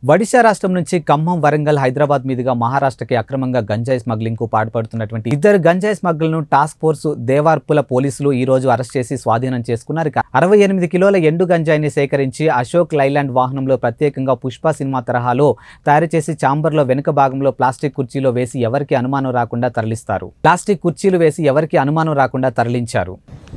ఒడిశా రాష్ట్రం నుంచి ఖమ్మం వరంగల్ హైదరాబాద్ మీదుగా మహారాష్ట్రకి అక్రమంగా గంజాయి స్మగ్లింగ్ కు పాటుపడుతున్నటువంటి ఇద్దరు గంజాయి స్మగ్లర్ను టాస్క్ ఫోర్స్ దేవార్పుల పోలీసులు ఈ రోజు అరెస్ట్ చేసి స్వాధీనం చేసుకున్నారు ఇక అరవై ఎనిమిది కిలోల ఎండు గంజాయిని సేకరించి అశోక్ లైలాండ్ వాహనంలో ప్రత్యేకంగా పుష్ప సినిమా తరహాలో తయారు చేసి చాంబర్లో వెనుక భాగంలో ప్లాస్టిక్ కుర్చీలో వేసి ఎవరికి అనుమానం రాకుండా తరలిస్తారు ప్లాస్టిక్ కుర్చీలు వేసి ఎవరికి అనుమానం రాకుండా తరలించారు